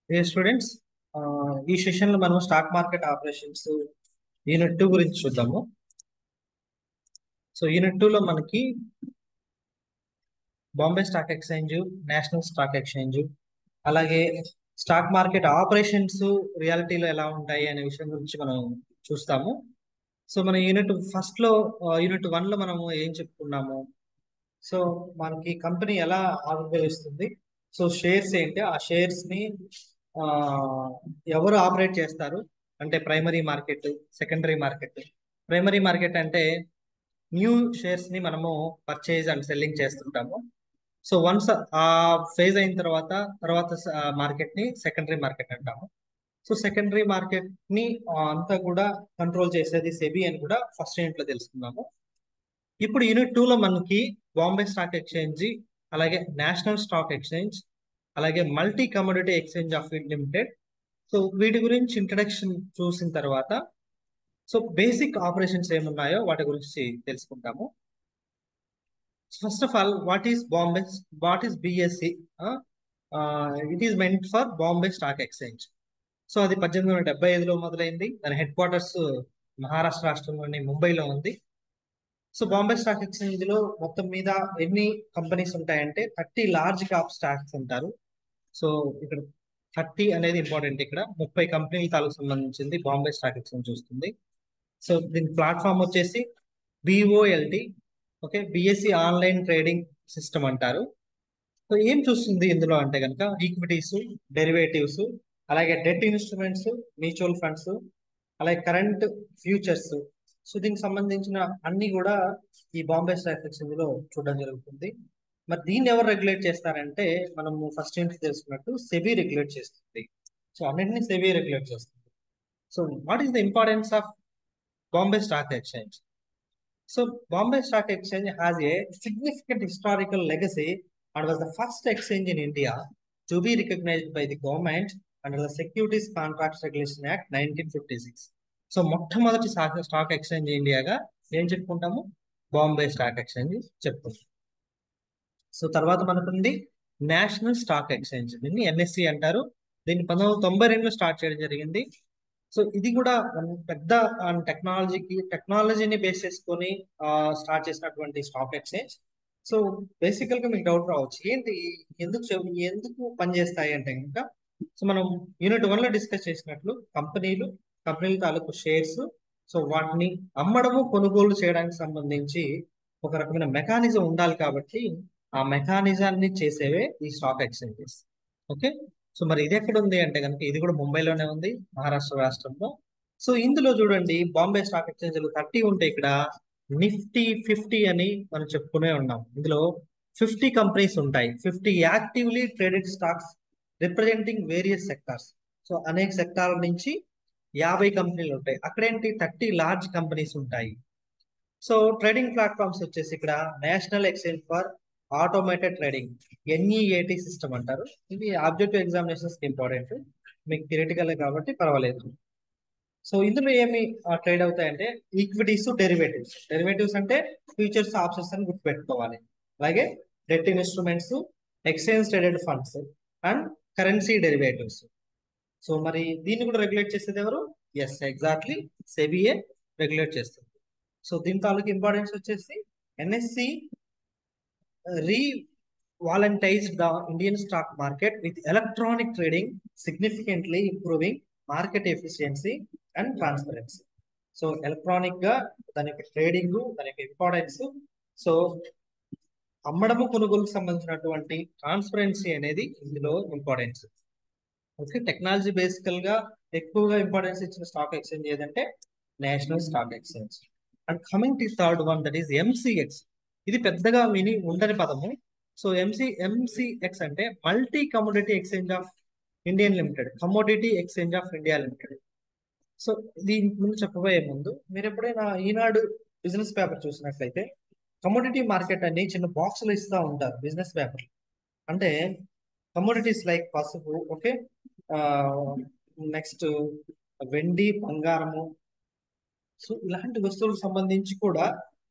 ఏ students ఈ session లో మనం stock market operations unit two గురించి చూద్దాము సో యూనిట్ టూ లో మనకి Bombay stock exchange national stock exchange అలాగే స్టాక్ మార్కెట్ ఆపరేషన్స్ రియాలిటీలో ఎలా ఉంటాయి అనే విషయం గురించి మనం చూస్తాము సో మన యూనిట్ ఫస్ట్ లో యూనిట్ వన్ లో మనము ఏం చెప్పుకున్నాము సో మనకి కంపెనీ ఎలా ఆవిర్భవిస్తుంది సో షేర్స్ ఏంటి ఆ షేర్స్ ని ఆ, ఎవరు ఆపరేట్ చేస్తారు అంటే primary market secondary market primary market అంటే న్యూ షేర్స్ ని మనము పర్చేజ్ అండ్ సెల్లింగ్ చేస్తుంటాము సో వన్స్ ఆ ఫేజ్ అయిన తర్వాత తర్వాత మార్కెట్ ని సెకండరీ మార్కెట్ అంటాము సో సెకండరీ మార్కెట్ ని ఆ, అంతా కూడా కంట్రోల్ చేసేది సెబీ అని కూడా ఫస్ట్ యూనిట్ లో తెలుసుకున్నాము ఇప్పుడు యూనిట్ టూ లో మనకి బాంబే స్టాక్ ఎక్స్చేంజ్ అలాగే నేషనల్ స్టాక్ ఎక్స్చేంజ్ అలాగే multi commodity exchange of India limited so వీటి గురించి ఇంట్రడక్షన్ చూసిన తర్వాత సో బేసిక్ ఆపరేషన్స్ ఏమున్నాయో వాటి గురించి తెలుసుకుంటాము first of all what is Bombay what is BSE it is meant for Bombay stock exchange so అది పద్దెనిమిది వందల డెబ్బై ఐదులో మొదలైంది దాని హెడ్ క్వార్టర్స్ మహారాష్ట్ర రాష్ట్రంలోని ముంబైలో ఉంది సో బాంబే స్టాక్ ఎక్స్చేంజ్ లో మొత్తం మీద ఎన్ని కంపెనీస్ ఉంటాయంటే థర్టీ లార్జ్ క్యాప్ స్టాక్స్ ఉంటారు సో ఇక్కడ థర్టీ అనేది ఇంపార్టెంట్ ఇక్కడ ముప్పై కంపెనీల తాలూకు సంబంధించింది బాంబే స్టాక్ ఎక్స్చేంజ్ చూస్తుంది సో దీని ప్లాట్ఫామ్ వచ్చేసి BOLT okay BSE online trading system అంటారు సో ఏం చూస్తుంది ఇందులో అంటే కనుక ఈక్విటీస్ డెరివేటివ్స్ అలాగే డెట్ ఇన్స్ట్రుమెంట్స్ మ్యూచువల్ ఫండ్స్ అలాగే కరెంట్ ఫ్యూచర్స్ సో దీనికి సంబంధించిన అన్ని కూడా ఈ బాంబే స్టాక్ ఎక్స్చేంజ్ లో చూడడం జరుగుతుంది మరి దీన్ని ఎవరు రెగ్యులేట్ చేస్తారంటే మనము ఫస్ట్ ఏంటి తెలుసుకున్నట్టు సెబీ రెగ్యులేట్ చేస్తుంది సో అన్నింటినీ సెబీ రెగ్యులేట్ చేస్తుంది so what is the importance of Bombay stock exchange so Bombay stock exchange has a significant historical legacy and was the first exchange in India to be recognised by the government under the securities contracts regulation act nineteen fifty six so మొట్టమొదటి stock stock exchange ఇండియాగా ఏం చెప్పుకుంటాము Bombay stock exchange చెప్పుకుంటాం so తర్వాత మనకుంది national stock exchange దీన్ని NSE అంటారు దీన్ని పంతొమ్మిది వందల తొంభై రెండులో స్టార్ట్ చేయడం జరిగింది సో ఇది కూడా పెద్ద టెక్నాలజీకి టెక్నాలజీని బేస్ చేసుకొని స్టార్ట్ చేసినటువంటి స్టాక్ ఎక్స్చేంజ్ సో బేసికల్ గా మీకు డౌట్ రావచ్చు ఏంటి ఎందుకు చెప్- ఎందుకు పనిచేస్తాయి అంటే కనుక సో మనం యూనిట్ వన్ లో డిస్కస్ చేసినట్లు కంపెనీలు కంపెనీల తాలూకు షేర్స్ సో వాటిని అమ్మడము కొనుగోలు చేయడానికి సంబంధించి ఒక రకమైన మెకానిజం ఉండాలి కాబట్టి ఆ మెకానిజాన్ని చేసేవే ఈ స్టాక్ ఎక్స్చేంజెస్ ఓకే సో మరి ఇది ఎక్కడ ఉంది అంటే కనుక ఇది కూడా ముంబైలోనే ఉంది మహారాష్ట్ర రాష్ట్రంలో సో ఇందులో చూడండి బాంబే స్టాక్ ఎక్స్చేంజ్ థర్టీ ఉంటే ఇక్కడ నిఫ్టీ ఫిఫ్టీ అని మనం చెప్పుకునే ఉన్నాం ఇందులో ఫిఫ్టీ కంపెనీస్ ఉంటాయి fifty actively traded stocks representing various sectors so అనేక సెక్టార్ల నుంచి యాభై కంపెనీలు ఉంటాయి అక్కడేంటి థర్టీ లార్జ్ కంపెనీస్ ఉంటాయి సో ట్రేడింగ్ ప్లాట్ఫామ్స్ వచ్చేసి ఇక్కడ national exchange for automated trading NEAT system అంటారు ఇది ఆబ్జెక్టివ్ ఎగ్జామినేషన్స్ ఇంపార్టెంట్ మీకు థియరిటికల్ కాబట్టి పర్వాలేదు సో ఇందులో ఏమి ట్రేడ్ అవుతాయంటే ఈక్విటీస్ డెరివేటివ్స్ డెరివేటివ్స్ అంటే ఫ్యూచర్స్ ఆప్షన్స్ అని గుర్తుపెట్టుకోవాలి అలాగే debt instruments exchange traded funds and currency derivatives so మరి దీన్ని కూడా రెగ్యులేట్ చేసేది ఎవరు ఎస్ ఎగ్జాక్ట్లీ సెబిఏ రెగ్యులేట్ చేస్తుంది సో దీని తాలూకు ఇంపార్టెన్స్ వచ్చేసి NSE revolutionised the Indian stock market with electronic trading significantly improving market efficiency and transparency so electronic గా దాని యొక్క ట్రేడింగ్ దాని యొక్క ఇంపార్టెన్స్ సో అమ్మడము కొనుగోలుకు సంబంధించినటువంటి ట్రాన్స్పరెన్సీ అనేది ఇందులో ఇంపార్టెన్స్ ఓకే టెక్నాలజీ బేసికల్ గా ఎక్కువగా ఇంపార్టెన్స్ ఇచ్చిన స్టాక్ ఎక్స్చేంజ్ ఏదంటే national stock exchange and coming to third one that is MCX ఇది పెద్దగా విని ఉండని పదము సో ఎంసీ ఎంసీఎక్స్ అంటే multi commodity exchange of Indian limited commodity exchange of India limited so దీని ముందు చెప్పబోయే ముందు మీరు ఎప్పుడైనా ఈనాడు బిజినెస్ పేపర్ చూసినట్లయితే కమోడిటీ మార్కెట్ అని చిన్న బాక్సులు ఇస్తూ ఉంటారు బిజినెస్ పేపర్ అంటే కమోడిటీస్ లైక్ పసుపు ఓకే నెక్స్ట్ వెండి బంగారము సో ఇలాంటి వస్తువులకు సంబంధించి కూడా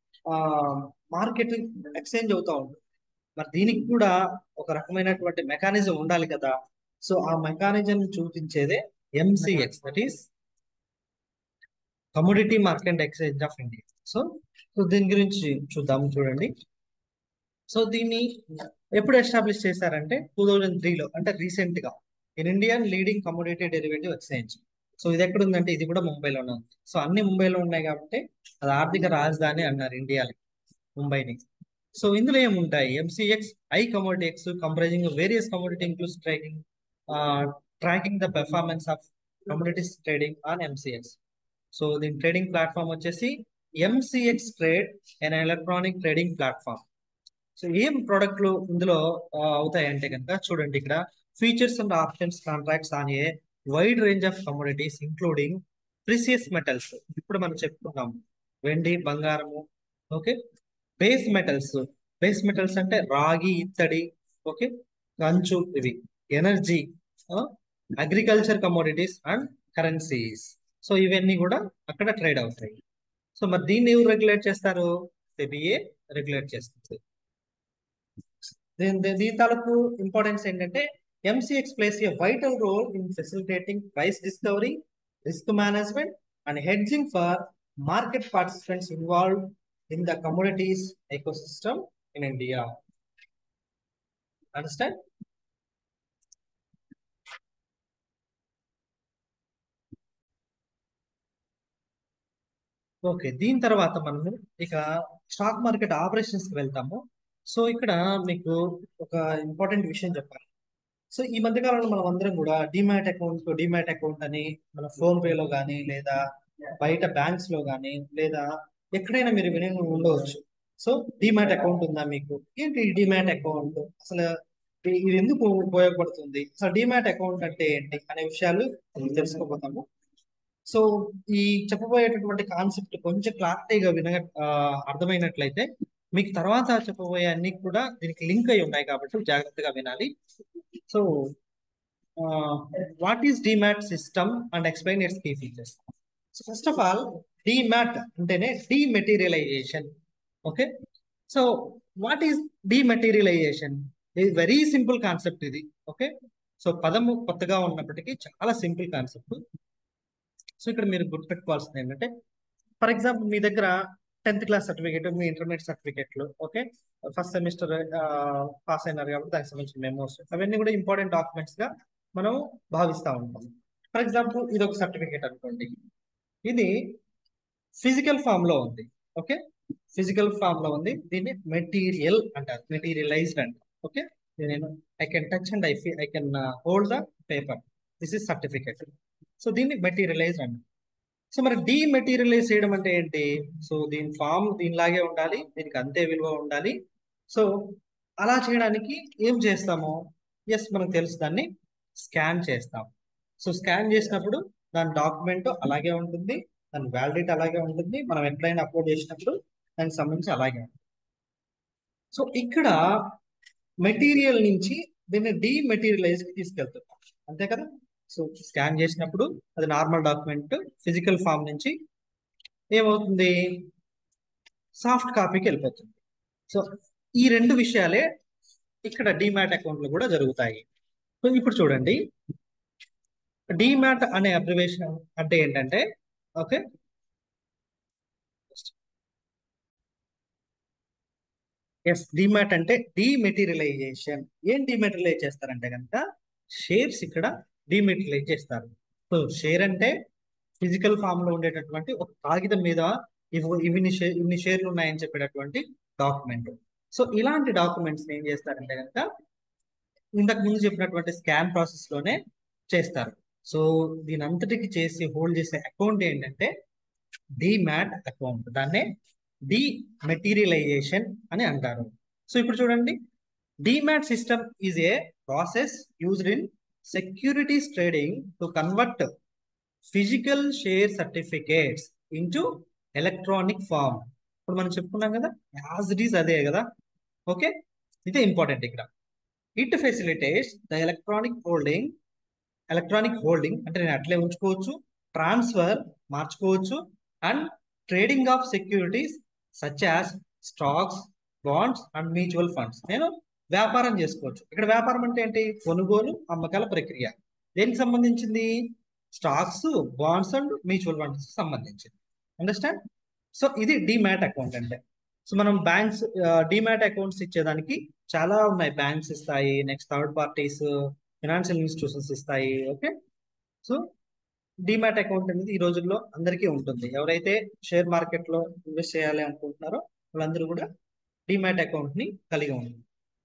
మార్కెట్ ఎక్స్చేంజ్ అవుతూ ఉంటుంది మరి దీనికి కూడా ఒక రకమైనటువంటి మెకానిజం ఉండాలి కదా సో ఆ మెకానిజం చూపించేదే MCX that is commodity market exchange of India so so దీని గురించి చూద్దాం చూడండి సో దీన్ని ఎప్పుడు ఎస్టాబ్లిష్ చేశారంటే టూ థౌజండ్ త్రీలో అంటే రీసెంట్ గా in Indian leading commodity derivative exchange so ఇది ఎక్కడ ఉందంటే ఇది కూడా ముంబైలోనే ఉంది సో అన్ని ముంబైలో ఉన్నాయి కాబట్టి అది ఆర్థిక రాజధాని అన్నారు ఇండియాలో ముంబైని సో ఇందులో ఏముంటాయి MCX I commodity X comprising various commodity includes trading tracking the performance of commodities trading on MCX so దీని ట్రేడింగ్ ప్లాట్ఫామ్ వచ్చేసి MCX trade and electronic trading platform so ఏం ప్రోడక్ట్లు ఇందులో అవుతాయంటే కనుక చూడండి ఇక్కడ features and options contracts on a wide range of commodities including precious metals ఇప్పుడు మనం చెప్పుకున్నాం వెండి బంగారము okay base metals base metals అంటే రాగి ఇత్తడి ఓకే కంచు ఇవి energy agriculture commodities and currencies so ఇవన్నీ కూడా అక్కడ ట్రేడ్ అవుతాయి సో మరి దీన్ని ఎవరు రెగ్యులేట్ చేస్తారు సెబిఏ రెగ్యులేట్ చేస్తుంది దీని దీని తాలూకు ఇంపార్టెన్స్ ఏంటంటే MCX plays a vital role in facilitating price discovery risk management and hedging for market participants involve in the commodities ecosystem in India understand okay దీని తర్వాత మనము ఇక స్టాక్ మార్కెట్ ఆపరేషన్స్ కి వెళ్తాము సో ఇక్కడ మీకు ఒక ఇంపార్టెంట్ విషయం చెప్పాలి సో ఈ మధ్య కాలంలో మనం అందరం కూడా డిమాట్ అకౌంట్ డిమాట్ అకౌంట్ అని మన ఫోన్ పేలో కానీ లేదా బయట బ్యాంక్స్ లో కానీ లేదా ఎక్కడైనా మీరు విని ఉండవచ్చు సో డిమాట్ అకౌంట్ ఉందా మీకు ఏంటి డిమాట్ అకౌంట్ అసలు ఇది ఎందుకు ఉపయోగపడుతుంది అసలు డిమాట్ అకౌంట్ అంటే ఏంటి అనే విషయాలు తెలుసుకోబోతాము సో ఈ చెప్పబోయేటటువంటి కాన్సెప్ట్ కొంచెం క్లారిటీగా విన అర్థమైనట్లయితే మీకు తర్వాత చెప్పబోయే అన్ని కూడా దీనికి లింక్ అయి ఉన్నాయి కాబట్టి జాగ్రత్తగా వినాలి so what is demat system and explain its key features so first of all demat అంటేనే dematerialisation okay so what is dematerialisation ఇది వెరీ సింపుల్ కాన్సెప్ట్ ఇది ఓకే సో పదము కొత్తగా ఉన్నప్పటికీ చాలా సింపుల్ కాన్సెప్ట్ సో ఇక్కడ మీరు గుర్తుపెట్టుకోవాల్సింది ఏంటంటే ఫర్ ఎగ్జాంపుల్ మీ దగ్గర టెన్త్ క్లాస్ సర్టిఫికేట్ మీ ఇంటర్మీడియట్ సర్టిఫికేట్లు ఓకే ఫస్ట్ సెమిస్టర్ పాస్ అయినారు కాబట్టి దానికి సంబంధించిన మెమోస్ అవన్నీ కూడా ఇంపార్టెంట్ డాక్యుమెంట్స్ గా మనం భావిస్తూ ఉంటాం ఫర్ ఎగ్జాంపుల్ ఇది ఒక సర్టిఫికేట్ అనుకోండి ఇది ఫిజికల్ ఫామ్ లో ఉంది ఓకే ఫిజికల్ ఫామ్ లో ఉంది దీన్ని మెటీరియల్ అంటారు మెటీరియలైజ్డ్ అంటారు ఓకే నేను I can touch and I I can hold the paper this is certificate so దీన్ని మెటీరియలైజ్ అంటారు సో మరి డీమెటీరియలైజ్ చేయడం అంటే ఏంటి సో దీని ఫామ్ దీనిలాగే ఉండాలి దీనికి అంతే విలువ ఉండాలి సో అలా చేయడానికి ఏం చేస్తాము ఎస్ మనకు తెలుసు దాన్ని స్కాన్ చేస్తాం సో స్కాన్ చేసినప్పుడు దాని డాక్యుమెంట్ అలాగే ఉంటుంది దాని వ్యాలిడిటీ అలాగే ఉంటుంది మనం ఎక్కడైనా అప్లోడ్ చేసినప్పుడు దానికి సంబంధించి అలాగే ఉంటుంది సో ఇక్కడ మెటీరియల్ నుంచి దీన్ని డీమెటీరియలైజ్ కి తీసుకెళ్తున్నాం అంతే కదా సో స్కాన్ చేసినప్పుడు అది నార్మల్ డాక్యుమెంట్ ఫిజికల్ ఫామ్ నుంచి ఏమవుతుంది సాఫ్ట్ కాపీకి వెళ్ళిపోతుంది సో ఈ రెండు విషయాలే ఇక్కడ డిమాట్ అకౌంట్లు కూడా జరుగుతాయి సో ఇప్పుడు చూడండి డిమాట్ అనే అబ్రివేషన్ అంటే ఏంటంటే ఓకే ఎస్ డిమాట్ అంటే డిమెటీరియలైజేషన్ ఏం డిమెటీరియలైజ్ చేస్తారంటే కనుక షేర్స్ ఇక్కడ డిమెటీరియలైజ్ చేస్తారు సో షేర్ అంటే ఫిజికల్ ఫామ్ లో ఉండేటటువంటి ఒక కాగితం మీద ఇవి ఇన్ని షేర్ ఇన్ని షేర్లు ఉన్నాయని చెప్పేటటువంటి డాక్యుమెంట్ సో ఇలాంటి డాక్యుమెంట్స్ ఏం చేస్తారంటే కనుక ఇంతకు ముందు చెప్పినటువంటి స్కాన్ ప్రాసెస్ లోనే చేస్తారు సో దీని అంతటికి చేసి హోల్డ్ చేసే అకౌంట్ ఏంటంటే డిమాట్ అకౌంట్ దాన్నే డి మెటీరియలైజేషన్ అని అంటారు సో ఇప్పుడు చూడండి demat system is a process used in securities trading to convert physical share certificates into electronic form ఇప్పుడు మనం చెప్పుకున్నాం కదా యాజ్ ఇట్ ఈస్ అదే కదా ఓకే ఇదే ఇంపార్టెంట్ ఇక్కడ it facilitates the electronic holding electronic holding అంటే నేను అట్లే ఉంచుకోవచ్చు ట్రాన్స్ఫర్ మార్చుకోవచ్చు and trading of securities such as stocks bonds and mutual funds నేను వ్యాపారం చేసుకోవచ్చు ఇక్కడ వ్యాపారం అంటే ఏంటి కొనుగోలు అమ్మకాల ప్రక్రియ దేనికి సంబంధించింది stocks bonds and mutual funds సంబంధించింది అండర్స్టాండ్ సో ఇది డిమాట్ అకౌంట్ అంటే సో మనం బ్యాంక్స్ డిమాట్ అకౌంట్స్ ఇచ్చేదానికి చాలా ఉన్నాయి బ్యాంక్స్ ఇస్తాయి next third parties financial institutions ఇస్తాయి ఓకే సో డిమాట్ అకౌంట్ అనేది ఈ రోజుల్లో అందరికీ ఉంటుంది ఎవరైతే షేర్ మార్కెట్ లో ఇన్వెస్ట్ చేయాలి అనుకుంటున్నారో వాళ్ళందరూ కూడా డిమాట్ అకౌంట్ ని కలిగి ఉంటుంది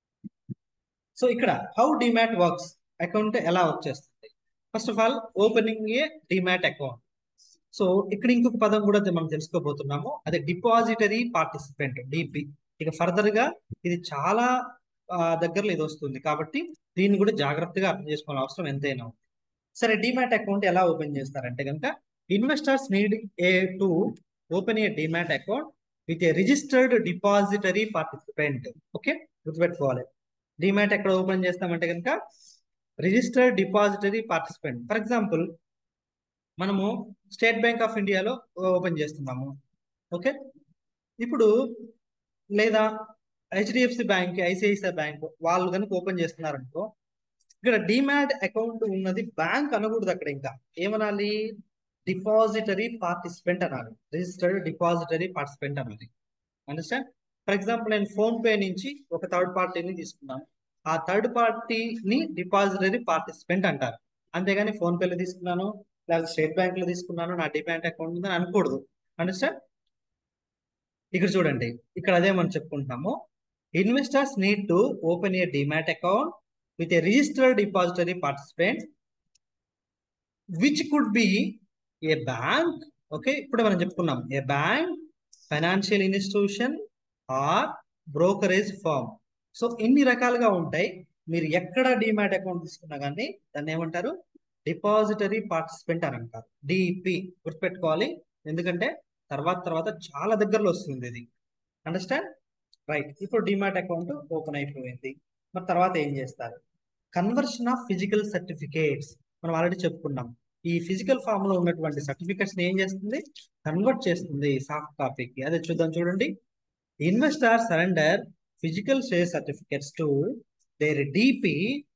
సో ఇక్కడ హౌ డిమాట్ వర్క్స్ అకౌంట్ ఎలా వర్క్ చేస్తుంది first of all opening a demat account so ఇక్కడ ఇంకొక పదం కూడా మనం తెలుసుకోబోతున్నాము అదే డిపాజిటరీ పార్టిసిపెంట్ డిపి ఇక ఫర్దర్ గా ఇది చాలా దగ్గరలో ఇది వస్తుంది కాబట్టి దీన్ని కూడా జాగ్రత్తగా అర్థం చేసుకోవాల్సిన అవసరం ఎంతైనా ఉంది సరే డిమాట్ అకౌంట్ ఎలా ఓపెన్ చేస్తారంటే కనుక investors need a to open a demat account with a registered depository participant okay గుర్తుపెట్టుకోవాలి డిమాట్ ఎక్కడ ఓపెన్ చేస్తామంటే కనుక registered depository participant for example మనము స్టేట్ బ్యాంక్ ఆఫ్ ఇండియాలో ఓపెన్ చేస్తున్నాము ఓకే ఇప్పుడు లేదా హెచ్డిఎఫ్సి బ్యాంక్ ఐసిఐసిఐ బ్యాంక్ వాళ్ళు కనుక ఓపెన్ చేస్తున్నారనుకో ఇక్కడ డిమాట్ అకౌంట్ ఉన్నది బ్యాంక్ అనకూడదు అక్కడ ఇంకా ఏమనాలి డిపాజిటరీ పార్టిసిపెంట్ అనాలి రిజిస్టర్డ్ డిపాజిటరీ పార్టిసిపెంట్ అనాలి అండర్స్టాండ్ ఫర్ ఎగ్జాంపుల్ నేను ఫోన్ పే నుంచి ఒక థర్డ్ పార్టీని తీసుకున్నాను ఆ థర్డ్ పార్టీని డిపాజిటరీ పార్టిసిపెంట్ అంటారు అంతేగాని ఫోన్ పేలో తీసుకున్నాను లేదా స్టేట్ బ్యాంక్ లో తీసుకున్నాను నా డిమాట్ అకౌంట్ ఉందని అనకూడదు అండర్స్టాండ్ ఇక్కడ చూడండి ఇక్కడ అదే మనం చెప్పుకుంటున్నాము investors need to open a demat account with a registered depository participant which could be a bank okay ఇప్పుడు మనం చెప్పుకున్నాం a bank financial institution or brokerage firm so ఇన్ని రకాలుగా ఉంటాయి మీరు ఎక్కడ డిమాట్ అకౌంట్ తీసుకున్నా కానీ దాన్ని ఏమంటారు డిపాజిటరీ పార్టిసిపెంట్ అని అంటారు డిపి గుర్తుపెట్టుకోవాలి ఎందుకంటే తర్వాత తర్వాత చాలా దగ్గరలో వస్తుంది ఇది అండర్స్టాండ్ రైట్ ఇప్పుడు డిమాట్ అకౌంట్ ఓపెన్ అయిపోయింది మరి తర్వాత ఏం చేస్తారు కన్వర్షన్ ఆఫ్ ఫిజికల్ సర్టిఫికేట్స్ మనం ఆల్రెడీ చెప్పుకున్నాం ఈ ఫిజికల్ ఫామ్ లో ఉన్నటువంటి సర్టిఫికేట్స్ ఏం చేస్తుంది కన్వర్ట్ చేస్తుంది సాఫ్ట్ కాపీకి అదే చూద్దాం చూడండి investor surrender physical share certificates to their DP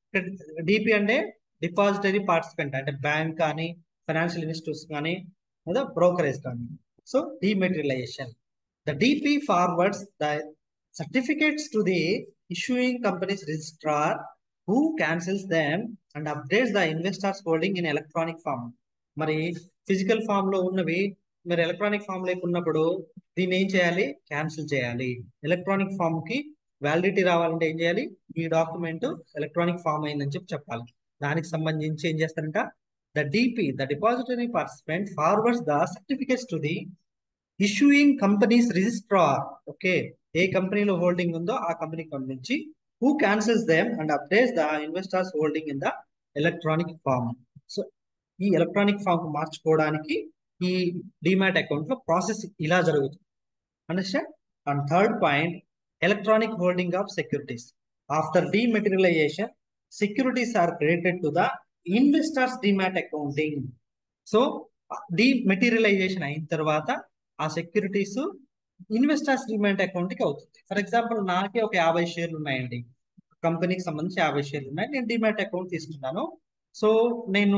DP అంటే డిపాజిటరీ పార్టిసిపెంట్ అంటే బ్యాంక్ కానీ ఫైనాన్షియల్ ఇన్స్టిట్యూట్స్ కానీ లేదా బ్రోకరేజ్ కానీ so dematerialization the DP forwards the certificates to the issuing companies registrar who cancels them and updates the investors holding in electronic form మరి physical form లో ఉన్నవి మరి electronic form లోకి ఉన్నప్పుడు దీన్ని ఏం చేయాలి క్యాన్సిల్ చేయాలి ఎలక్ట్రానిక్ ఫామ్ కి వ్యాలిడిటీ రావాలంటే ఏం చేయాలి ఈ డాక్యుమెంట్ ఎలక్ట్రానిక్ ఫామ్ అయిందని చెప్పి చెప్పాలి దానికి సంబంధించి ఏం చేస్తారంట the DP the depository participant forwards the certificates to the issuing companies registrar okay ఏ కంపెనీలో హోల్డింగ్ ఉందో ఆ కంపెనీకి పంపించి who cancels them and updates the investors holding in the electronic form so ఈ ఎలక్ట్రానిక్ ఫామ్ మార్చుకోవడానికి ఈ డిమాట్ అకౌంట్ లో ప్రాసెస్ ఇలా జరుగుతుంది understand and third point electronic holding of securities after dematerialization securities are credited to the investors demat accounting so dematerialization అయిన తర్వాత ఆ securities investors demat account కి అవుతుంది ఫర్ ఎగ్జాంపుల్ నాకే ఒక యాభై షేర్లు ఉన్నాయండి కంపెనీకి సంబంధించి యాభై షేర్లు ఉన్నాయి నేను డిమాట్ అకౌంట్ తీసుకున్నాను సో నేను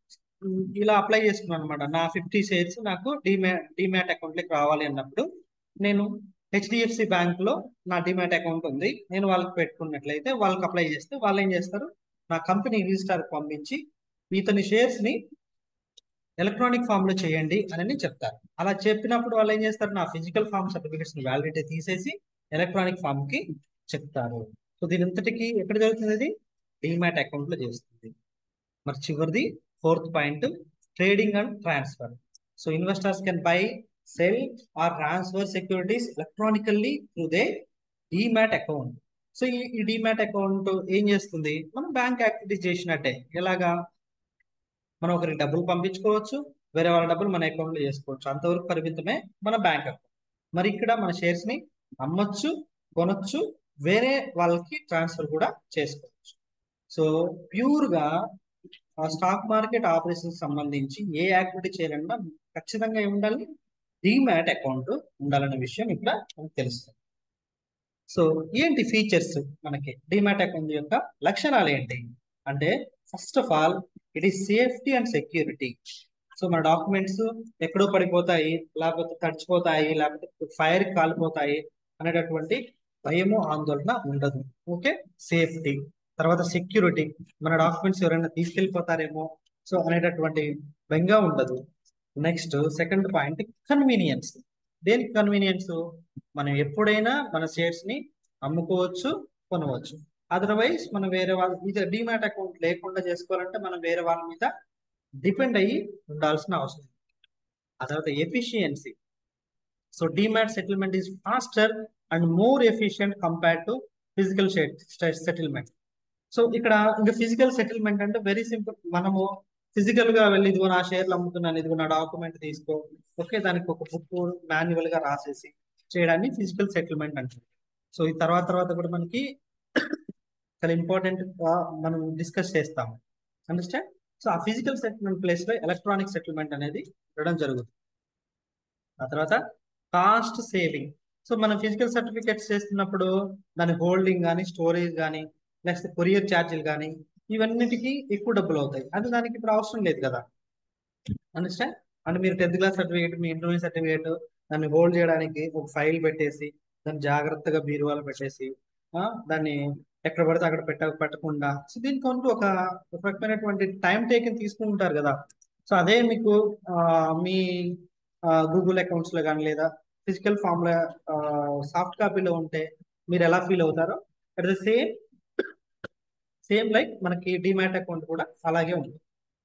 ఇలా అప్లై చేసుకున్నాను అనమాట నా ఫిఫ్టీ షేర్స్ నాకు డిమాట్ డిమాట్ అకౌంట్ లోకి రావాలి అన్నప్పుడు నేను హెచ్డిఎఫ్సి బ్యాంక్ లో నా డిమాట్ అకౌంట్ ఉంది నేను వాళ్ళకి పెట్టుకున్నట్లయితే వాళ్ళకి అప్లై చేస్తే వాళ్ళు ఏం చేస్తారు నా కంపెనీ రిజిస్టర్ పంపించి ఇతని షేర్స్ ని ఎలక్ట్రానిక్ ఫామ్ లో చేయండి అని చెప్తారు అలా చెప్పినప్పుడు వాళ్ళు ఏం చేస్తారు నా ఫిజికల్ ఫామ్ సర్టిఫికేట్స్ ని వ్యాలిడిటీ తీసేసి ఎలక్ట్రానిక్ ఫామ్ కి చెప్తారు సో దీని ఇంతటికి ఎక్కడ జరుగుతుంది ఇది డిమాట్ అకౌంట్ లో చేస్తుంది మరి చివరిది fourth point trading and transfer so investors can buy sell or transfer securities electronically through the demat account so ఈ డిమాట్ అకౌంట్ ఏం చేస్తుంది మనం బ్యాంక్ యాక్టివిటీస్ చేసినట్టే ఎలాగా మనం ఒకరికి డబ్బులు పంపించుకోవచ్చు వేరే వాళ్ళ డబ్బులు మన అకౌంట్ లో చేసుకోవచ్చు అంతవరకు పరిమితమే మన బ్యాంక్ అకౌంట్ మరి ఇక్కడ మన షేర్స్ ని అమ్మొచ్చు కొనొచ్చు వేరే వాళ్ళకి ట్రాన్స్ఫర్ కూడా చేసుకోవచ్చు సో ప్యూర్ గా స్టాక్ మార్కెట్ ఆపరేషన్ సంబంధించి ఏ యాక్టివిటీ చేయాలన్నా ఖచ్చితంగా ఉండాలి డిమాట్ అకౌంట్ ఉండాలనే విషయం ఇక్కడ మనకు తెలుస్తుంది సో ఏంటి ఫీచర్స్ మనకి డిమాట్ అకౌంట్ యొక్క లక్షణాలు ఏంటి అంటే first of all it is safety and security so మన డాక్యుమెంట్స్ ఎక్కడో పడిపోతాయి లేకపోతే తడిచిపోతాయి లేకపోతే ఫైర్ కాలిపోతాయి అనేటటువంటి భయము ఆందోళన ఉండదు ఓకే సేఫ్టీ తర్వాత సెక్యూరిటీ మన డాక్యుమెంట్స్ ఎవరైనా తీసుకెళ్ళిపోతారేమో సో అనేటటువంటి భయంగా ఉండదు నెక్స్ట్ సెకండ్ పాయింట్ కన్వీనియన్స్ దేనికి కన్వీనియన్స్ మనం ఎప్పుడైనా మన షేర్స్ ని అమ్ముకోవచ్చు కొనవచ్చు అదర్వైజ్ మనం వేరే వాళ్ళ ఇది డిమాట్ అకౌంట్ లేకుండా చేసుకోవాలంటే మనం వేరే వాళ్ళ మీద డిపెండ్ అయ్యి ఉండాల్సిన అవసరం ఆ తర్వాత efficiency so demat settlement is faster and more efficient compare to physical settlement so ఇక్కడ ఇంకా ఫిజికల్ సెటిల్మెంట్ అంటే వెరీ సింపుల్ మనము ఫిజికల్ గా వెళ్ళి ఇదిగో నా షేర్లు అమ్ముతున్నాను ఇదిగో నా డాక్యుమెంట్ తీసుకో ఓకే దానికి ఒక బుక్ మాన్యువల్ గా రాసేసి చేయడాన్ని ఫిజికల్ సెటిల్మెంట్ అంటారు సో ఈ తర్వాత తర్వాత కూడా మనకి చాలా ఇంపార్టెంట్ మనం డిస్కస్ చేస్తాము అండర్స్టాండ్ సో ఆ ఫిజికల్ సెటిల్మెంట్ ప్లేస్ లో ఎలక్ట్రానిక్ సెటిల్మెంట్ అనేది ఉండడం జరుగుతుంది ఆ తర్వాత కాస్ట్ సేవింగ్ సో మనం ఫిజికల్ సర్టిఫికేట్స్ చేస్తున్నప్పుడు దాని హోల్డింగ్ కానీ స్టోరేజ్ కానీ లేకపోతే కొరియర్ ఛార్జీలు కానీ ఇవన్నిటికీ ఎక్కువ డబ్బులు అవుతాయి అది దానికి ఇప్పుడు అవసరం లేదు కదా అండర్స్టాండ్ అంటే మీరు టెన్త్ క్లాస్ సర్టిఫికేట్ మీ ఇంటర్మీడియట్ సర్టిఫికేట్ దాన్ని హోల్డ్ చేయడానికి ఒక ఫైల్ పెట్టేసి దాన్ని జాగ్రత్తగా బీరువాలో పెట్టేసి ఆ, దాన్ని ఎక్కడ పడితే అక్కడ పెట్ట పెట్టకుండా సో దీనికి అంటూ ఒక ఒక రకమైనటువంటి టైం టేకింగ్ తీసుకుంటారు కదా సో అదే మీకు ఆ, మీ గూగుల్ అకౌంట్స్ లో కానీ లేదా ఫిజికల్ ఫామ్ లో సాఫ్ట్ కాపీలో ఉంటే మీరు ఎలా ఫీల్ అవుతారో at the same same like మనకి డిమాట్ అకౌంట్ కూడా అలాగే ఉంది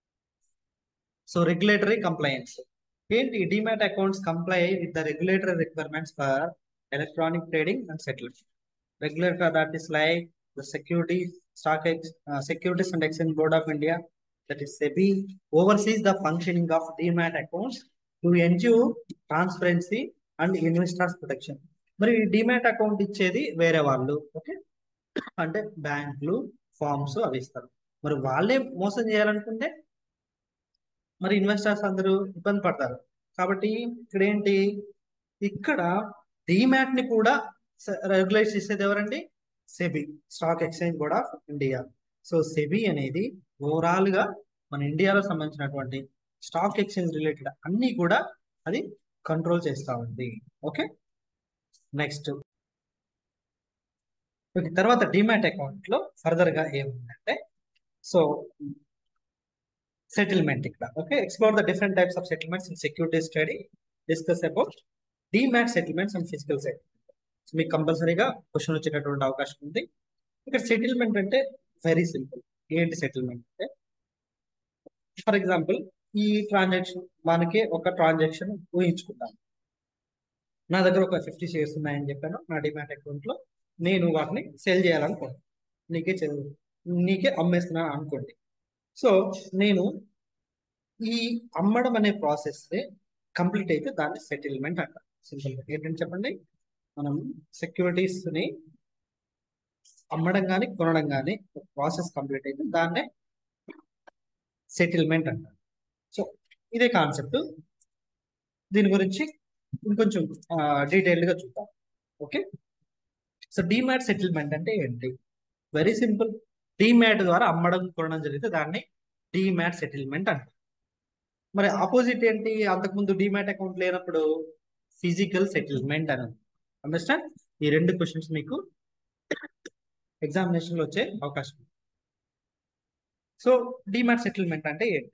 సో రెగ్యులేటరీ కంప్లైన్స్ ఏంటి demat accounts comply with the regulatory requirements for electronic trading and settlement regulator that is like the security stock ex, uh, securities and exchange board of india that is sebi oversees the functioning of demat accounts to ensure transparency and investors protection మరి demat account ఇచ్చేది వేరే వాళ్ళు okay అంటే బ్యాంకులు forms అవి ఇస్తారు మరి వాళ్ళే మోసం చేయాలనుకుంటే మరి ఇన్వెస్టర్స్ అందరూ ఇబ్బంది పడతారు కాబట్టి ఇక్కడ ఏంటి ఇక్కడ డిమాట్ ని కూడా రెగ్యులేట్ చేసేది ఎవరండి SEBI stock exchange board of India so SEBI అనేది ఓవరాల్ గా మన ఇండియాలో సంబంధించినటువంటి స్టాక్ ఎక్స్చేంజ్ రిలేటెడ్ అన్ని కూడా అది కంట్రోల్ చేస్తా ఉంది ఓకే నెక్స్ట్ తర్వాత డిమాట్ అకౌంట్ లో ఫర్దర్ గా ఏముందంటే సో సెటిల్మెంట్ ఇక్కడ okay explore the different types of settlements in securities trading discuss about demat settlements and physical settlement మీకు కంపల్సరీగా క్వశ్చన్ వచ్చేటటువంటి అవకాశం ఉంది ఇక్కడ సెటిల్మెంట్ అంటే వెరీ సింపుల్ ఏంటి సెటిల్మెంట్ అంటే ఫర్ ఎగ్జాంపుల్ ఈ ట్రాన్సాక్షన్ మనకి ఒక ట్రాన్సాక్షన్ ఊహించుకుందాం నా దగ్గర ఒక ఫిఫ్టీ షేర్స్ ఉన్నాయని చెప్పాను నా డిమాట్ అకౌంట్ లో నేను వాటిని సెల్ చేయాలనుకోండి నీకే చె- నీకే అమ్మేస్తున్నాను అనుకోండి సో నేను ఈ అమ్మడం అనే ప్రాసెస్ కంప్లీట్ అయితే దాన్ని సెటిల్మెంట్ అంటారు సింపుల్ గా ఏంటంటే చెప్పండి మనం సెక్యూరిటీస్ ని అమ్మడం కానీ కొనడం కానీ ప్రాసెస్ కంప్లీట్ అయితే దాన్నే సెటిల్మెంట్ అంటారు సో ఇదే కాన్సెప్ట్ దీని గురించి ఇంకొంచెం డీటెయిల్డ్ గా చూద్దాం ఓకే సో డిమాట్ సెటిల్మెంట్ అంటే ఏంటి వెరీ సింపుల్ డిమాట్ ద్వారా అమ్మడం కొనడం జరిగితే దాన్ని డిమాట్ సెటిల్మెంట్ అంటారు మరి ఆపోజిట్ ఏంటి అంతకుముందు డిమాట్ అకౌంట్ లేనప్పుడు ఫిజికల్ సెటిల్మెంట్ అని అండర్స్టాండ్ ఈ రెండు క్వశ్చన్స్ మీకు ఎగ్జామినేషన్ లో వచ్చే అవకాశం ఉంది సో డిమాట్ సెటిల్మెంట్ అంటే ఏంటి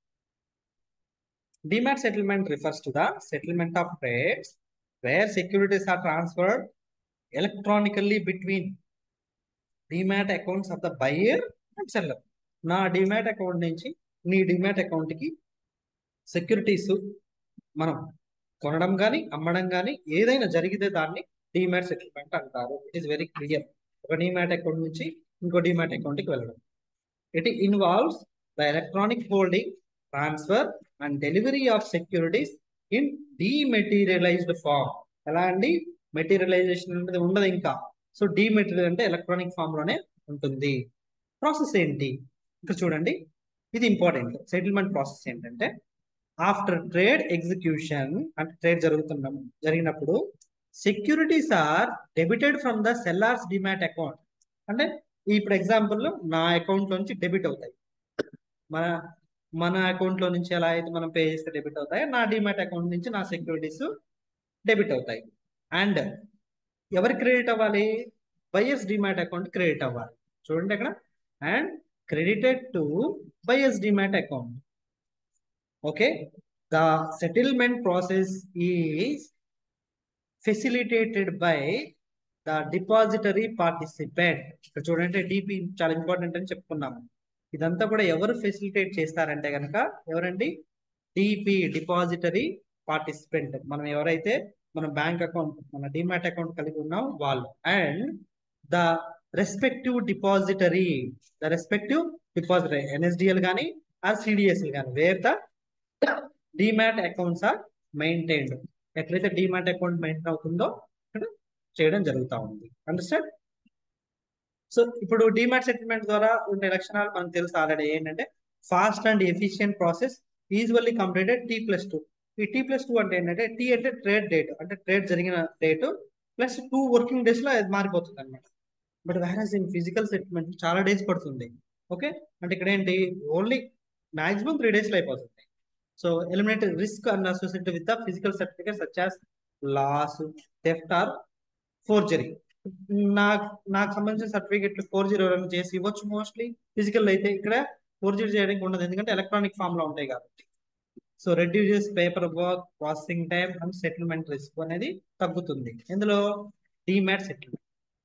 demat settlement refers to the settlement of trades where securities are transferred electronically between demat accounts of the buyer and seller నా డిమాట్ అకౌంట్ నుంచి నీ డిమాట్ అకౌంట్ కి సెక్యూరిటీస్ మనం కొనడం కానీ అమ్మడం కానీ ఏదైనా జరిగితే దాన్ని డిమాట్ సెటిల్మెంట్ అంటారు ఇట్ ఈస్ వెరీ క్లియర్ ఒక డిమాట్ అకౌంట్ నుంచి ఇంకో డిమాట్ అకౌంట్ కి వెళ్ళడం it involves the electronic holding transfer and delivery of securities in dematerialized form ఎలా అండి మెటీరియలైజేషన్ అనేది ఉండదు ఇంకా సో డిమెటీరియల్ అంటే ఎలక్ట్రానిక్ ఫామ్ లోనే ఉంటుంది ప్రాసెస్ ఏంటి ఇక్కడ చూడండి ఇది ఇంపార్టెంట్ సెటిల్మెంట్ ప్రాసెస్ ఏంటంటే ఆఫ్టర్ ట్రేడ్ ఎగ్జిక్యూషన్ అంటే ట్రేడ్ జరుగుతున్న జరిగినప్పుడు securities are debited from the sellers demat account అంటే ఇప్పుడు ఎగ్జాంపుల్ నా అకౌంట్ నుంచి డెబిట్ అవుతాయి మన మన అకౌంట్ లో నుంచి ఎలా అయితే మనం పే చేస్తే డెబిట్ అవుతాయి నా డిమాట్ అకౌంట్ నుంచి నా సెక్యూరిటీస్ డెబిట్ అవుతాయి అండ్ ఎవరి క్రెడిట్ అవ్వాలి బయస్ డిమాట్ అకౌంట్ క్రెడిట్ అవ్వాలి చూడండి అక్కడ and credited to buyers demat account okay the settlement process is facilitated by the depository participant ఇక్కడ చూడండి డిపి చాలా ఇంపార్టెంట్ అని చెప్పుకున్నాము ఇదంతా కూడా ఎవరు ఫెసిలిటేట్ చేస్తారంటే కనుక ఎవరండి డిపి డిపాజిటరీ పార్టిసిపెంట్ మనం ఎవరైతే మన బ్యాంక్ అకౌంట్ మన డిమాట్ అకౌంట్ కలిగి ఉన్నాం వాళ్ళు and the respective depository the respective depository NSDL కానీ ఆర్ సిడిఎస్ఎల్ కానీ where the demat accounts are maintained ఎట్లయితే డిమాట్ అకౌంట్ మెయింటైన్ అవుతుందో ఇక్కడ చేయడం జరుగుతూ ఉంది అండర్స్టాండ్ సో ఇప్పుడు డిమాట్ సెటిల్మెంట్ ద్వారా ఉండే లక్షణాలు మనకు తెలుసు ఆల్రెడీ ఏంటంటే fast and efficient process usually completed T plus two ఈ టీ ప్లస్ టూ అంటే ఏంటంటే టీ అంటే ట్రేడ్ డేట్ అంటే ట్రేడ్ జరిగిన date plus two working days లో అది మారిపోతుంది అనమాట but whereas in physical settlement చాలా డేస్ పడుతుంది ఓకే అంటే ఇక్కడ ఏంటి ఓన్లీ మాక్సిమం త్రీ డేస్ లో అయిపోతుంది so eliminate risk and associated with the physical certificate such as loss theft or forgery నాకు నాకు సంబంధించిన సర్టిఫికేట్లు ఫోర్జరీ ఎవరైనా చేసి ఇవ్వచ్చు మోస్ట్లీ ఫిజికల్ అయితే ఇక్కడ ఫోర్జరీ చేయడానికి ఉండదు ఎందుకంటే ఎలక్ట్రానిక్ ఫామ్ లో ఉంటాయి కాబట్టి so reduces paper work processing time and settlement risk అనేది తగ్గుతుంది ఇందులో demat settlement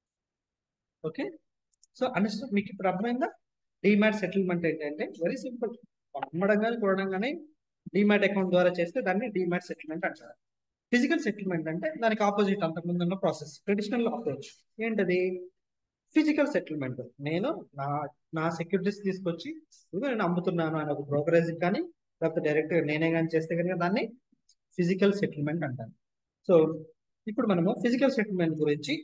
okay so understand మీకు ఇప్పుడు అర్థమైందా డిమాట్ సెటిల్మెంట్ ఏంటంటే వెరీ సింపుల్ అమ్మడం కానీ కొనడం కానీ డిమాట్ అకౌంట్ ద్వారా చేస్తే దాన్ని డిమాట్ సెటిల్మెంట్ అంటారు ఫిజికల్ సెటిల్మెంట్ అంటే దానికి ఆపోజిట్ అంతకుముందు ఉన్న ప్రాసెస్ ట్రెడిషనల్ అప్రోచ్ ఏంటది ఫిజికల్ సెటిల్మెంట్ నేను నా నా సెక్యూరిటీస్ తీసుకొచ్చి ఇదిగో నేను అమ్ముతున్నాను అని ఒక బ్రోకరేజ్ కానీ లేకపోతే డైరెక్ట్ నేనే కానీ చేస్తే కనుక దాన్ని ఫిజికల్ సెటిల్మెంట్ అంటాను సో ఇప్పుడు మనము ఫిజికల్ సెటిల్మెంట్ గురించి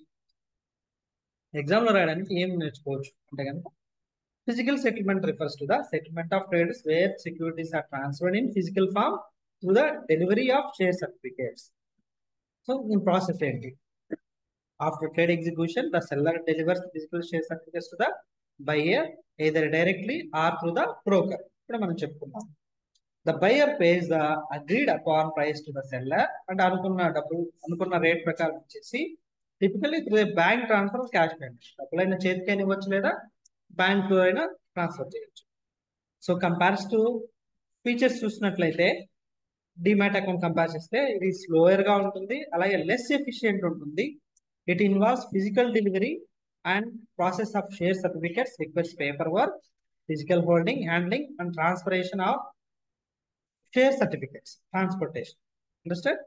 ఎగ్జామ్ లో రాయడానికి ఏం నేర్చుకోవచ్చు అంటే కనుక physical settlement refers to the settlement of trades where securities are transferred in physical form to the delivery of share certificates so ఈ ప్రాసెస్ ఏంటి after trade execution the seller delivers physical share certificates to the buyer either directly or through the broker ఇక్కడ మనం చెప్పుకున్నాం the buyer pays the agreed upon price to the seller అంటే అనుకున్న డబ్బులు అనుకున్న rate ప్రకారం వచ్చేసి typically through bank transfer cash payment డబ్బులైనా చేతికైనా ఇవ్వచ్చు లేదా బ్యాంక్ లో అయినా ట్రాన్స్ఫర్ చేయొచ్చు సో కంపేర్స్ టు ఫీచర్స్ చూసినట్లయితే డిమాట్ అకౌంట్ కంపేర్ చేస్తే ఇది స్లోయర్ గా ఉంటుంది అలాగే లెస్ ఎఫిషియెంట్ ఉంటుంది it involves physical delivery and process of share certificates request paper work physical holding handling and transferation of share certificates transportation understand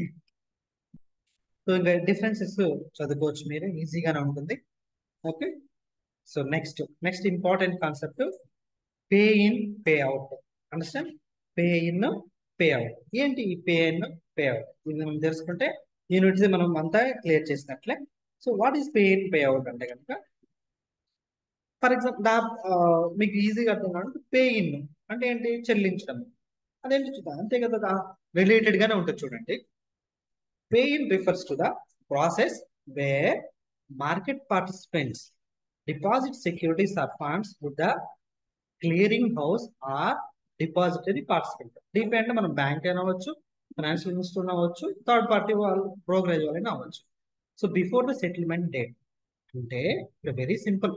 so ఇంకా differences చదువుకోవచ్చు మీరు ఈజీగానే ఉంటుంది okay so next next important concept pay in pay out understand pay in pay out ఏంటి ఈ pay in pay out ఇది మనం తెలుసుకుంటే యూనిట్స్ మనం అంతా క్లియర్ చేసినట్లే so what is pay in pay out అంటే కనుక ఫర్ ఎగ్జాంపుల్ దా మీకు ఈజీగా అర్థం కావాలంటే పే ఇన్ అంటే ఏంటి చెల్లించడం అదేంటి చూద్దాం అంతే కదా రిలేటెడ్ గానే ఉంటుంది చూడండి pay in refers to the process where market participants deposit securities or funds with the clearing house or depository participant DP అంటే మనం బ్యాంక్ అయినా అవ్వచ్చు ఫైనాన్షియల్ ఇన్స్టిట్యూట్ అవ్వచ్చు థర్డ్ పార్టీ వాళ్ళు బ్రోకరేజ్ వాళ్ళైనా అవ్వచ్చు so before the settlement date అంటే very simple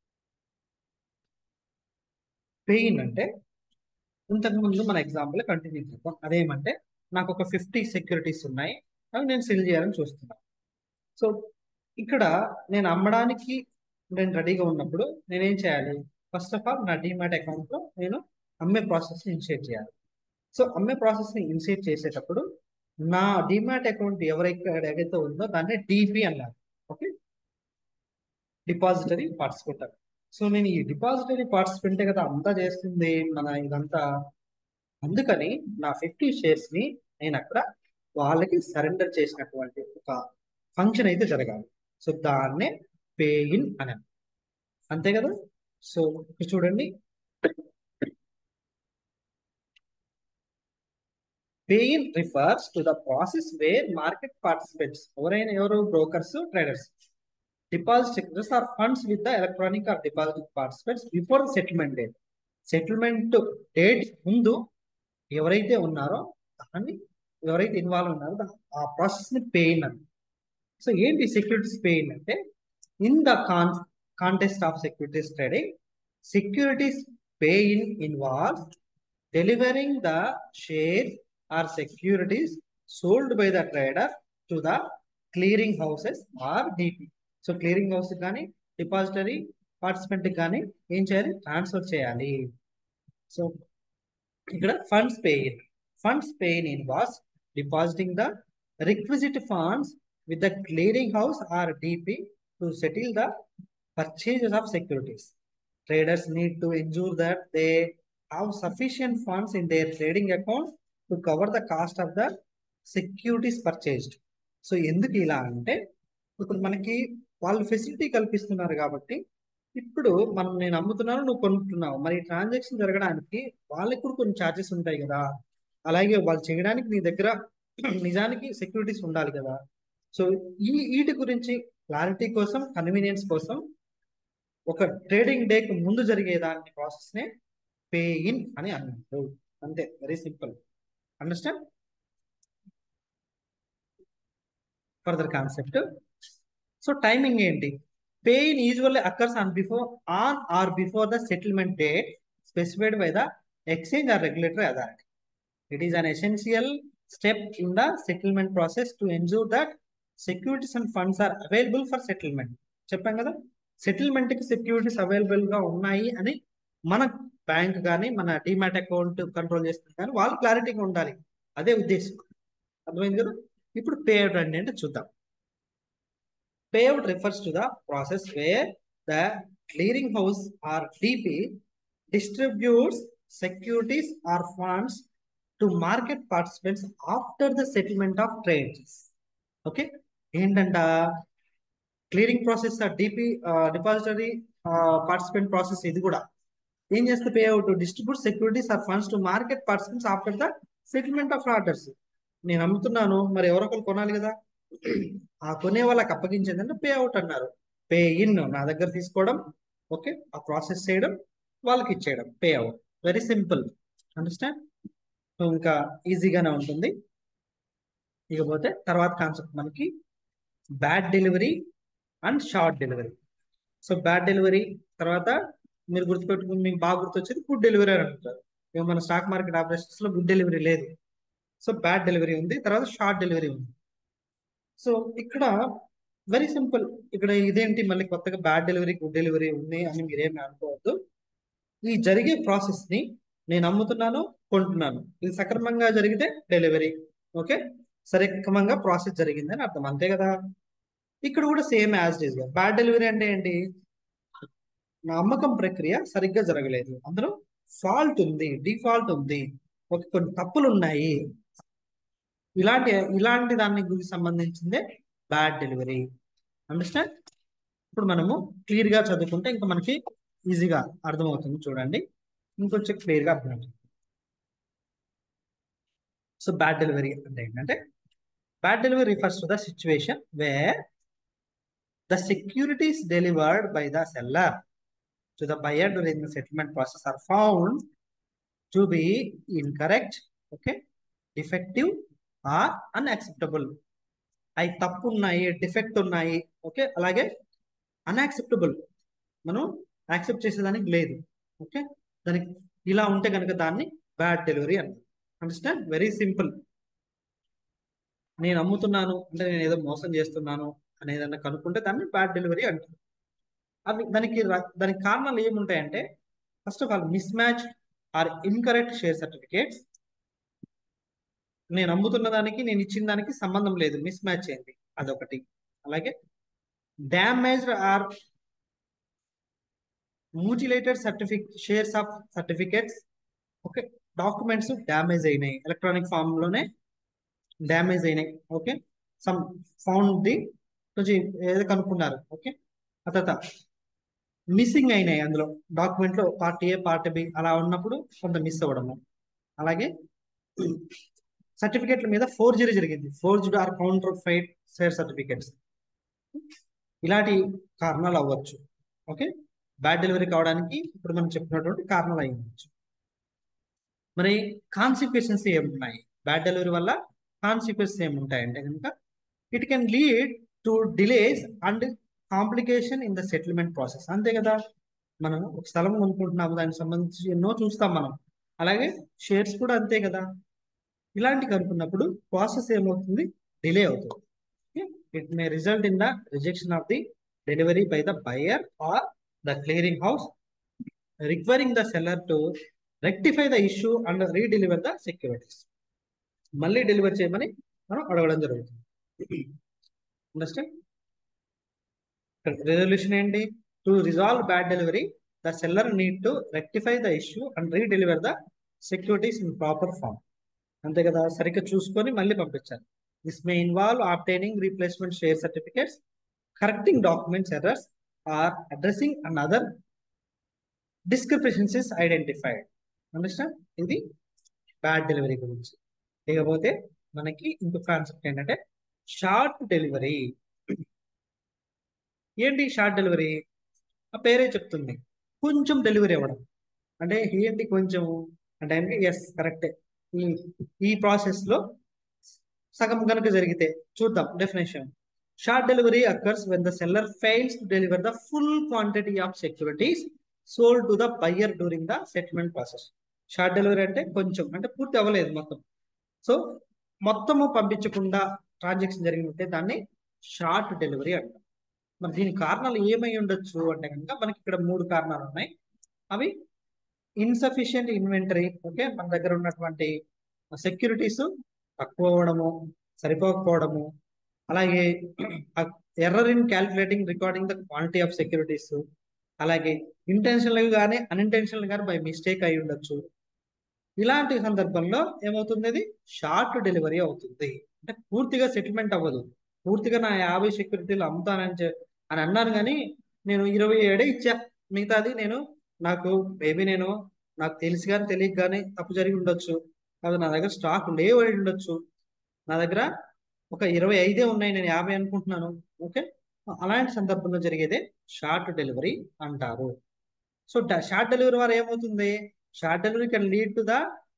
pay in అంటే ఇంతకుముందు మన ఎగ్జాంపుల్ కంటిన్యూ చేద్దాం అదేమంటే నాకు ఒక ఫిఫ్టీ సెక్యూరిటీస్ ఉన్నాయి అవి నేను సెల్ చేయాలని చూస్తున్నాను సో ఇక్కడ నేను అమ్మడానికి నేను రెడీగా ఉన్నప్పుడు నేనేం చేయాలి ఫస్ట్ ఆఫ్ ఆల్ నా డిమాట్ అకౌంట్లో నేను అమ్మే ప్రాసెస్ని ఇనిషియేట్ చేయాలి సో అమ్మే ప్రాసెస్ని ఇనిషియేట్ చేసేటప్పుడు నా డిమాట్ అకౌంట్ ఎవరైతే ఏదైతే ఉందో దాన్ని డిపి అన్నారు ఓకే డిపాజిటరీ పార్టిసిపెంట్ సో నేను ఈ డిపాజిటరీ పార్టిసిపెంటే కదా అంతా చేస్తుంది మన ఇదంతా అందుకని నా ఫిఫ్టీ షేర్స్ ని నేను అక్కడ వాళ్ళకి సరెండర్ చేసినటువంటి ఒక ఫంక్షన్ అయితే జరగాలి సో దాన్నే పే ఇన్ అని అంతే కదా సో చూడండి pay in refers to the process where market participates ఎవరైనా ఎవరు brokers traders deposit securities or funds with the electronic or deposit participates before the settlement date settlement date ముందు ఎవరైతే ఉన్నారో దాన్ని ఎవరైతే ఇన్వాల్వ్ ఉన్నారో దా- ఆ ప్రాసెస్ ని పెయిన్ అని సో ఏంటి సెక్యూరిటీస్ పెయిన్ అంటే in the con context of securities trading securities pay in involve delivering the shares or securities sold by the trader to the clearing houses or DP. So clearing house కానీ depository participant కానీ ఏం చేయాలి transfer చేయాలి so ఇక్కడ funds pay in funds pay in involves depositing the requisite funds with the clearing house or DP to settle the purchases of securities. Traders need to ensure that they have sufficient funds in their trading account to cover the cost of the securities purchased. So ఎందుకు ఇలా అంటే ఇప్పుడు మనకి వాళ్ళు facility కల్పిస్తున్నారు కాబట్టి ఇప్పుడు మనం నేను అమ్ముతున్నాను నువ్వు కొనుక్కుంటున్నావు మరి ట్రాన్సాక్షన్ జరగడానికి వాళ్ళకి కూడా కొన్ని ఛార్జెస్ ఉంటాయి కదా అలాగే వాళ్ళు చేయడానికి నీ దగ్గర నిజానికి సెక్యూరిటీస్ ఉండాలి కదా సో ఈ వీటి గురించి క్లారిటీ కోసం కన్వీనియన్స్ కోసం ఒక ట్రేడింగ్ డేకి ముందు జరిగే దాని ప్రాసెస్ నే పే ఇన్ అని అన్నారు అంతే very simple understand further concept so timing ఏంటి pay in usually occurs on before on or before the settlement date specified by the exchange or regulatory authority it is an essential step in the settlement process to ensure that securities and funds are available for settlement చెప్పాం కదా settlement కి securities available గా ఉన్నాయి అని మన bank కానీ మన demat account control చేస్తుంది కానీ వాళ్ళు క్లారిటీగా ఉండాలి అదే ఉద్దేశం అర్థమైంది కదా ఇప్పుడు పే అవుట్ అండి అంటే చూద్దాం pay out refers to the process where the clearing house or DP distributes securities or funds to market participants after the settlement of trades okay ఏంటంట clearing process DP depository participant process ఇది కూడా ఏం చేస్తే pay out distribute securities or funds to market participants after the settlement of orders నేను అమ్ముతున్నాను మరి ఎవరొకరు కొనాలి కదా ఆ కొనే వాళ్ళకి అప్పగించేదంటే పే అవుట్ అన్నారు పే ఇన్ నా దగ్గర తీసుకోవడం ఓకే ఆ ప్రాసెస్ చేయడం వాళ్ళకి ఇచ్చేయడం pay out very simple understand so ఇంకా ఈజీగానే ఉంటుంది ఇకపోతే తర్వాత కాన్సెప్ట్ మనకి bad delivery and short delivery so bad delivery తర్వాత మీరు గుర్తుపెట్టుకుని మీకు బాగా గుర్తొచ్చేది గుడ్ డెలివరీ అని అంటారు ఇక మన స్టాక్ మార్కెట్ ఆపరేషన్స్ లో గుడ్ డెలివరీ లేదు సో బ్యాడ్ డెలివరీ ఉంది తర్వాత షార్ట్ డెలివరీ ఉంది సో ఇక్కడ వెరీ సింపుల్ ఇక్కడ ఇదేంటి మళ్ళీ కొత్తగా బ్యాడ్ డెలివరీ గుడ్ డెలివరీ ఉంది అని మీరేమి అనుకోవద్దు ఈ జరిగే ప్రాసెస్ ని నేను అమ్ముతున్నాను కొంటున్నాను ఇది సక్రమంగా జరిగితే డెలివరీ ఓకే సక్రమంగా ప్రాసెస్ జరిగిందని అర్థం అంతే కదా ఇక్కడ కూడా సేమ్ యాజ్ ఇస్ గా బ్యాడ్ డెలివరీ అంటే ఏంటి నా అమ్మకం ప్రక్రియ సరిగ్గా జరగలేదు అందులో ఫాల్ట్ ఉంది డిఫాల్ట్ ఉంది ఒక కొన్ని తప్పులు ఉన్నాయి ఇలాంటి ఇలాంటి దానికి గురించి సంబంధించిందే బ్యాడ్ డెలివరీ అండర్స్టాండ్ ఇప్పుడు మనము క్లియర్ గా చదువుకుంటే ఇంకా మనకి ఈజీగా అర్థమవుతుంది చూడండి ఇంకొంచెం క్లియర్ గా అర్థమవుతుంది సో బ్యాడ్ డెలివరీ అంటే ఏంటంటే bad delivery refers to the situation where the securities delivered by the seller to the buyer during the settlement process are found to be incorrect, okay, defective or unacceptable. అవి తప్పు ఉన్నాయి defect ఉన్నాయి okay అలాగే unacceptable మనం accept చేసేదానికి లేదు okay దానికి ఇలా ఉంటే కనుక దాన్ని బ్యాడ్ డెలివరీ అంటారు అండర్స్టాండ్ వెరీ సింపుల్ నేను అమ్ముతున్నాను అంటే నేను ఏదో మోసం చేస్తున్నాను అనేదన్నా కనుక్కుంటే దాన్ని బ్యాడ్ డెలివరీ అంటారు అవి దానికి ర- దానికి కారణాలు ఏముంటాయంటే first of all mismatch or incorrect share certificates నేను అమ్ముతున్న దానికి నేను ఇచ్చిన దానికి సంబంధం లేదు మిస్ మ్యాచ్ అయింది అదొకటి అలాగే damaged or mutilated certificate shares of certificates okay documents damage అయినాయి ఎలక్ట్రానిక్ ఫామ్ లోనే డ్యామేజ్ అయినాయి ఓకే సమ్ ఫౌండ్ ది కొంచెం ఏదో కనుక్కున్నారు ఓకే ఆ తర్వాత మిస్సింగ్ అయినాయి అందులో డాక్యుమెంట్ లో పార్ట్ ఏ పార్ట్ బి అలా ఉన్నప్పుడు కొంత మిస్ అవ్వడము అలాగే సర్టిఫికెట్ల మీద ఫోర్జరీ జరిగింది forged or counterfeit share certificates ఇలాంటి కారణాలు అవ్వచ్చు ఓకే బ్యాడ్ డెలివరీ కావడానికి ఇప్పుడు మనం చెప్పినటువంటి కారణాలు అయి ఉండొచ్చు మరి కాన్సిక్వెన్సెస్ ఏమున్నాయి బ్యాడ్ డెలివరీ వల్ల కాన్సిక్వెన్సెస్ ఏముంటాయంటే కనుక it can lead to delays and complication in the settlement process అంతే కదా మనం ఒక స్థలం కొనుక్కుంటున్నాము దానికి సంబంధించి ఎన్నో చూస్తాం మనం అలాగే షేర్స్ కూడా అంతే కదా ఇలాంటివి అనుకున్నప్పుడు ప్రాసెస్ ఏమవుతుంది డిలే అవుతుంది it may result in the rejection of the delivery by the buyer or the clearing house requiring the seller to rectify the issue and redeliver the securities మళ్ళీ డెలివర్ చేయమని మనం అడగడం జరుగుతుంది అండర్స్టాండ్ రెజల్యూషన్ ఏంటి to resolve bad delivery the seller need to rectify the issue and redeliver the securities in proper form అంతే కదా సరిగ్గా చూసుకొని మళ్ళీ పంపించాలి this may involve obtaining replacement share certificates correcting documents errors or addressing and other discrepancies identified understand ఇది bad delivery గురించి ఇకపోతే మనకి ఇంకో కాన్సెప్ట్ ఏంటంటే షార్ట్ డెలివరీ ఏంటి షార్ట్ డెలివరీ ఆ పేరే చెప్తుంది కొంచెం డెలివరీ ఇవ్వడం అంటే ఏంటి కొంచెం అంటే ఎస్ కరెక్టే ఈ ఈ ప్రాసెస్ లో సగం కనుక జరిగితే చూద్దాం definition short delivery occurs when the seller fails to deliver the full quantity of securities sold to the buyer during the settlement process short delivery అంటే కొంచెం అంటే పూర్తి అవ్వలేదు మొత్తం సో మొత్తము పంపించకుండా ట్రాన్సాక్షన్ జరిగినట్టే దాన్ని షార్ట్ డెలివరీ అంటాం మరి దీని కారణాలు ఏమై ఉండొచ్చు అంటే కనుక మనకి ఇక్కడ మూడు కారణాలు ఉన్నాయి అవి ఇన్సఫిషియంట్ ఇన్వెంటరీ ఓకే మన దగ్గర ఉన్నటువంటి సెక్యూరిటీస్ తక్కువ అవ్వడము సరిపోకపోవడము అలాగే error in calculating recording the quantity of securities అలాగే ఇంటెన్షనల్ గానే అన్ఇంటెన్షనల్ గానే బై మిస్టేక్ అయి ఉండొచ్చు ఇలాంటి సందర్భంలో ఏమవుతుంది అది షార్ట్ డెలివరీ అవుతుంది అంటే పూర్తిగా సెటిల్మెంట్ అవ్వదు పూర్తిగా నా యాభై సెక్యూరిటీలు అమ్ముతానని చె- అని అన్నాను కానీ నేను ఇరవై ఏడే ఇచ్చా మిగతాది నేను నాకు మేబీ నేను నాకు తెలిసి కానీ తెలియక కానీ తప్పు జరిగి ఉండొచ్చు అది నా దగ్గర స్టాక్ లేవడి ఉండొచ్చు నా దగ్గర ఒక ఇరవై ఐదే ఉన్నాయి నేను యాభై అనుకుంటున్నాను ఓకే అలాంటి సందర్భంలో జరిగేదే షార్ట్ డెలివరీ అంటారు సో షార్ట్ డెలివరీ వారు ఏమవుతుంది short delivery can lead to the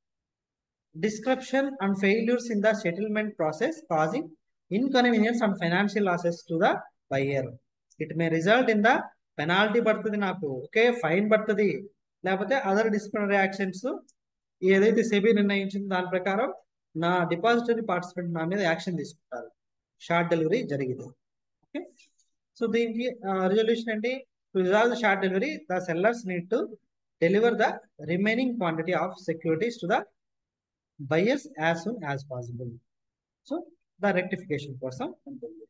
disruption and failures in the settlement process causing inconvenience and financial losses to the buyer. It may result in the penalty పడుతుంది నాకు okay fine పడుతుంది లేకపోతే other disciplinary actions ఏదైతే సెబీ నిర్ణయించిందో దాని ప్రకారం నా depository participant నా మీద యాక్షన్ తీసుకుంటారు షార్ట్ డెలివరీ జరిగింది ఓకే సో దీనికి రిజల్యూషన్ ఏంటి to resolve the short delivery the sellers need to deliver the remaining quantity of securities to the buyers as soon as possible so the rectification కోసం ఉంటుంది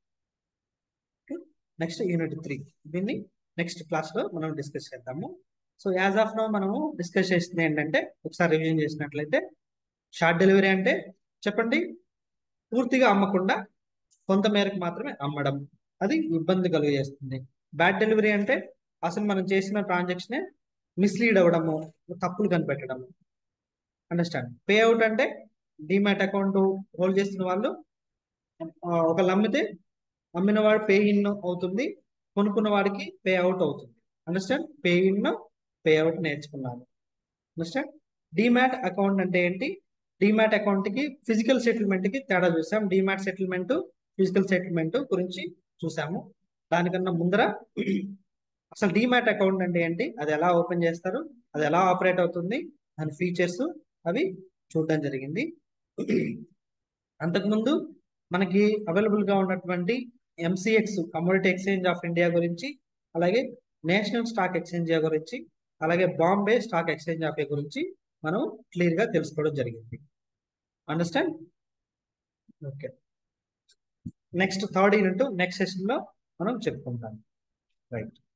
next unit three దీన్ని next class లో మనం discuss చేద్దాము so as of now మనము discuss చేసింది ఏంటంటే ఒకసారి రివిజన్ చేసినట్లయితే షార్ట్ డెలివరీ అంటే చెప్పండి పూర్తిగా అమ్మకుండా కొంత మేరకు మాత్రమే అమ్మడం అది ఇబ్బంది కలుగజేస్తుంది బ్యాడ్ డెలివరీ అంటే అసలు మనం చేసిన ట్రాన్సాక్షనే మిస్లీడ్ అవ్వడము తప్పులు కనిపెట్టడము అండర్స్టాండ్ పే అవుట్ అంటే డిమాట్ అకౌంట్ హోల్డ్ చేస్తున్న వాళ్ళు ఆ, ఒకళ్ళు అమ్మితే అమ్మిన వాడు పే ఇన్ అవుతుంది కొనుక్కున్న వాడికి పే అవుట్ అవుతుంది understand pay in pay out నేర్చుకున్నాను అండర్స్టాండ్ డిమాట్ అకౌంట్ అంటే ఏంటి డిమాట్ అకౌంట్ కి ఫిజికల్ సెటిల్మెంట్ కి తేడా చూసాం డిమాట్ సెటిల్మెంట్ ఫిజికల్ సెటిల్మెంట్ గురించి చూసాము దానికన్నా ముందర అసలు డిమాట్ అకౌంట్ అంటే ఏంటి అది ఎలా ఓపెన్ చేస్తారు అది ఎలా ఆపరేట్ అవుతుంది దాని ఫీచర్స్ అవి చూడడం జరిగింది అంతకుముందు మనకి అవైలబుల్ గా ఉన్నటువంటి MCX commodity exchange of India గురించి అలాగే నేషనల్ స్టాక్ ఎక్స్చేంజ్ గురించి అలాగే బాంబే స్టాక్ ఎక్స్చేంజ్ ఆఫ్ గురించి మనం క్లియర్ గా తెలుసుకోవడం జరిగింది understand okay next third unit next session లో మనం చెప్పుకుంటాం రైట్